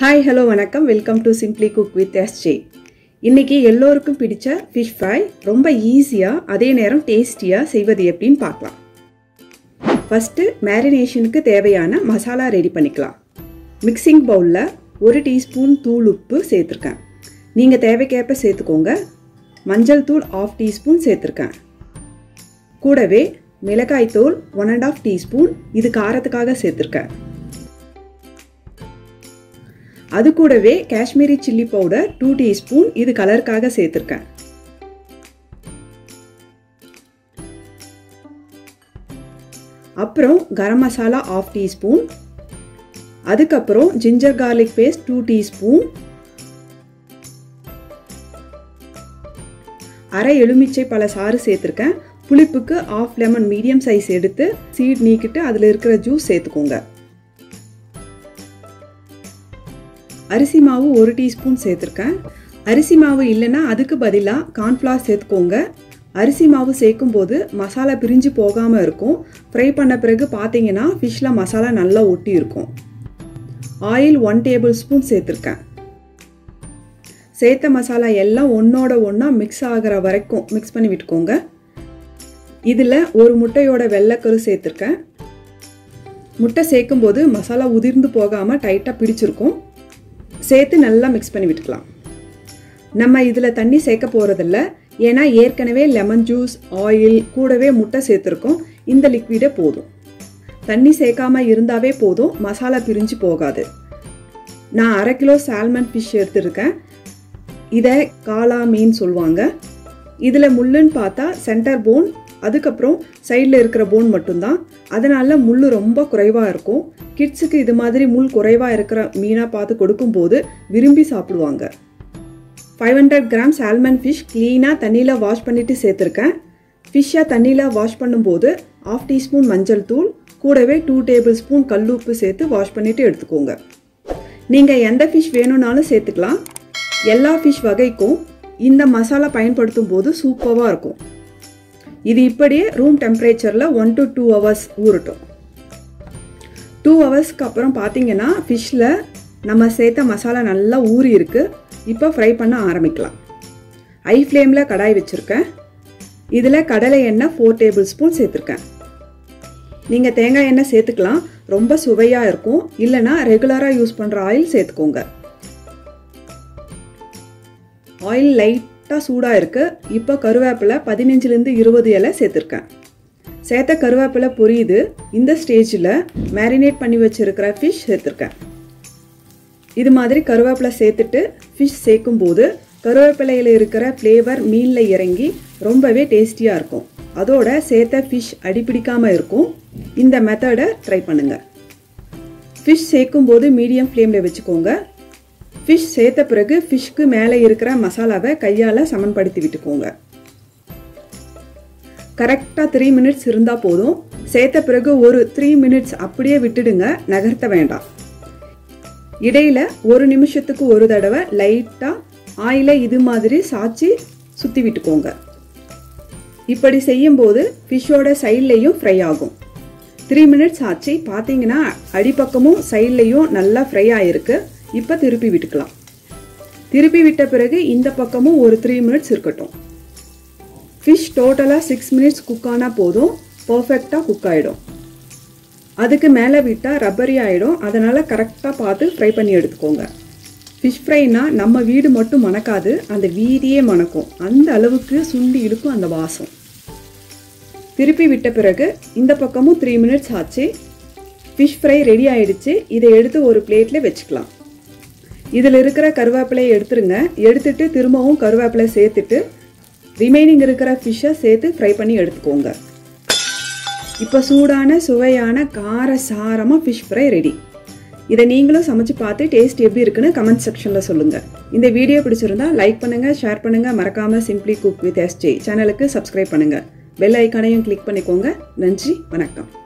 hi hello வணக்கம் welcome to simply cook with SJ இன்னைக்கு எல்லோருக்கும் பிடிச்ச ஃபிஷ் ஃப்ரை ரொம்ப ஈஸியாக அதே நேரம் டேஸ்டியாக செய்வது எப்படின்னு பார்க்கலாம் ஃபஸ்ட்டு மேரினேஷனுக்கு தேவையான மசாலா ரெடி பண்ணிக்கலாம் மிக்சிங் பவுலில் ஒரு டீஸ்பூன் தூள் உப்பு சேர்த்துருக்கேன் நீங்கள் தேவைக்கேற்ப சேர்த்துக்கோங்க மஞ்சள் தூள் ஆஃப் டீஸ்பூன் சேர்த்துருக்கேன் கூடவே மிளகாய் தூள் ஒன் அண்ட் ஆஃப் டீஸ்பூன் இது காரத்துக்காக சேர்த்துருக்கேன் அது கூடவே Kashmiri chilli powder two teaspoon இது கலருக்காக சேர்த்துருக்கேன் அப்புறம் கரம் மசாலா ஆஃப் டீஸ்பூன் அதுக்கப்புறம் ginger garlic paste two teaspoon அரை எலுமிச்சை பழ சாறு சேர்த்துருக்கேன் புளிப்புக்கு ஆஃப் லெமன் மீடியம் சைஸ் எடுத்து சீட் நீக்கிட்டு அதில் இருக்கிற ஜூஸ் சேர்த்துக்கோங்க அரிசி மாவு ஒரு டீஸ்பூன் சேர்த்துருக்கேன் அரிசி மாவு இல்லைன்னா அதுக்கு பதிலாக கார்ன்ஃப்ளவர் சேர்த்துக்கோங்க அரிசி மாவு சேர்க்கும் போது மசாலா பிரிஞ்சு போகாமல் இருக்கும் ஃப்ரை பண்ண பிறகு பார்த்தீங்கன்னா ஃபிஷ்ஷில் மசாலா நல்லா ஒட்டி இருக்கும் ஆயில் ஒன் டேபிள் ஸ்பூன் சேர்த்துருக்கேன் சேர்த்த மசாலா எல்லாம் ஒன்றோட ஒன்றா மிக்ஸ் ஆகிற வரைக்கும் மிக்ஸ் பண்ணி விட்டுக்கோங்க இதில் ஒரு முட்டையோட வெள்ளைக்கரு சேர்த்துருக்கேன் முட்டை சேர்க்கும் போது மசாலா உதிர்ந்து போகாமல் டைட்டாக பிடிச்சிருக்கும் சேர்த்து நல்லா மிக்ஸ் பண்ணி விட்டுக்கலாம் நம்ம இதில் தண்ணி சேர்க்க போகிறதில்ல ஏன்னா ஏற்கனவே லெமன் ஜூஸ் ஆயில் கூடவே முட்டை சேர்த்துருக்கோம் இந்த லிக்விடே போதும் தண்ணி சேர்க்காம இருந்தாவே போதும் மசாலா பிரிஞ்சு போகாது நான் அரை கிலோ சால்மன் ஃபிஷ் எடுத்துருக்கேன் இதை காளா மீன் சொல்லுவாங்க இதில் முள்ளுன்னு பார்த்தா சென்டர் போன் அதுக்கப்புறம் சைடில் இருக்கிற போன் மட்டும்தான் அதனால முள் ரொம்ப குறைவாக இருக்கும் கிட்ஸுக்கு இது மாதிரி முள் குறைவாக இருக்கிற மீனாக பார்த்து கொடுக்கும்போது விரும்பி சாப்பிடுவாங்க five hundred gram salmon fish க்ளீனாக தண்ணியில் வாஷ் பண்ணிவிட்டு சேர்த்துருக்கேன் ஃபிஷ்ஷை தண்ணியில் வாஷ் பண்ணும்போது ஆஃப் டீஸ்பூன் மஞ்சள் தூள் கூடவே டூ டேபிள் ஸ்பூன் கல்லுப்பு சேர்த்து வாஷ் பண்ணிவிட்டு எடுத்துக்கோங்க நீங்கள் எந்த ஃபிஷ் வேணும்னாலும் சேர்த்துக்கலாம் எல்லா ஃபிஷ் வகைக்கும் இந்த மசாலா பயன்படுத்தும் போது சூப்பராக இருக்கும் இது இப்படியே ரூம் டெம்பரேச்சரில் ஒன் டு டூ ஹவர்ஸ் ஊறட்டும் டூ ஹவர்ஸ்க்கு அப்புறம் பார்த்தீங்கன்னா ஃபிஷ்ஷில் நம்ம சேர்த்த மசாலா நல்லா ஊறி இருக்குது இப்போ ஃப்ரை பண்ண ஆரம்பிக்கலாம் ஐ ஃப்ளேமில் கடாய் வச்சுருக்கேன் இதில் கடலை எண்ணெய் ஃபோர் டேபிள் ஸ்பூன் சேர்த்துருக்கேன் நீங்கள் தேங்காய் எண்ணெய் சேர்த்துக்கலாம் ரொம்ப சுவையாக இருக்கும் இல்லைனா ரெகுலராக யூஸ் பண்ணுற ஆயில் சேர்த்துக்கோங்க ஆயில் லைட்டாக சூடாக இருக்குது இப்போ கருவேப்பிலை பதினஞ்சுலேருந்து இருபது இலை சேர்த்துருக்கேன் சேர்த்த கருவேப்பிலை பொரியுது இந்த ஸ்டேஜில் மேரினேட் பண்ணி வச்சுருக்கிற ஃபிஷ் சேர்த்துருக்கேன் இது மாதிரி கருவேப்பிலை சேர்த்துட்டு ஃபிஷ் சேர்க்கும்போது கருவேப்பிலையில் இருக்கிற ஃப்ளேவர் மீனில் இறங்கி ரொம்பவே டேஸ்டியாக இருக்கும் அதோட சேர்த்த ஃபிஷ் அடிப்பிடிக்காமல் இருக்கும் இந்த மெத்தடை ட்ரை பண்ணுங்கள் ஃபிஷ் சேர்க்கும்போது மீடியம் ஃப்ளேமில் வச்சுக்கோங்க ஃபிஷ் சேர்த்த பிறகு ஃபிஷ்க்கு மேலே இருக்கிற மசாலாவை கையால் சமன்படுத்தி விட்டுக்கோங்க கரெக்டாக த்ரீ மினிட்ஸ் இருந்தால் போதும் சேர்த்த பிறகு ஒரு த்ரீ மினிட்ஸ் அப்படியே விட்டுடுங்க நகர்த்த வேண்டாம் இடையில ஒரு நிமிஷத்துக்கு ஒரு தடவை லைட்டாக ஆயிலை இது மாதிரி சாய்ச்சி சுற்றி விட்டுக்கோங்க இப்படி செய்யும்போது ஃபிஷ்ஷோட சைட்லேயும் ஃப்ரை ஆகும் த்ரீ மினிட்ஸ் ஆச்சு பார்த்தீங்கன்னா அடிப்பக்கமும் சைட்லேயும் நல்லா ஃப்ரை ஆகிருக்கு இப்போ திருப்பி விட்டுக்கலாம் திருப்பி விட்ட பிறகு இந்த பக்கமும் ஒரு த்ரீ மினிட்ஸ் இருக்கட்டும் ஃபிஷ் டோட்டலாக சிக்ஸ் மினிட்ஸ் குக் ஆனால் போதும் பர்ஃபெக்டாக குக் ஆகிடும் அதுக்கு மேலே விட்டால் ரப்பரி ஆகிடும் அதனால் கரெக்டாக பார்த்து ஃப்ரை பண்ணி எடுத்துக்கோங்க ஃபிஷ் ஃப்ரைனா நம்ம வீடு மட்டும் மணக்காது அந்த வீதியே மணக்கும் அந்த அளவுக்கு சுண்டி இழுக்கும் அந்த வாசம் திருப்பி விட்ட பிறகு இந்த பக்கமும் த்ரீ மினிட்ஸ் ஆச்சு ஃபிஷ் ஃப்ரை ரெடி ஆயிடுச்சு இதை எடுத்து ஒரு பிளேட்டில் வச்சுக்கலாம் இதில் இருக்கிற கருவேப்பிலையை எடுத்துருங்க எடுத்துட்டு திரும்பவும் கருவேப்பிலை சேர்த்துட்டு ரிமைனிங் இருக்கிற ஃபிஷ்ஷை சேர்த்து ஃப்ரை பண்ணி எடுத்துக்கோங்க இப்போ சூடான சுவையான கார சாரமாக ஃபிஷ் ஃப்ரை ரெடி இதை நீங்களும் சமைச்சு பார்த்து டேஸ்ட் எப்படி இருக்குன்னு கமெண்ட் செக்ஷனில் சொல்லுங்கள் இந்த வீடியோ பிடிச்சிருந்தா லைக் பண்ணுங்கள் ஷேர் பண்ணுங்கள் மறக்காமல் சிம்ப்ளி குக் வித் எஸ்ஜே சேனலுக்கு சப்ஸ்கிரைப் பண்ணுங்கள் பெல் ஐக்கானையும் கிளிக் பண்ணிக்கோங்க நன்றி வணக்கம்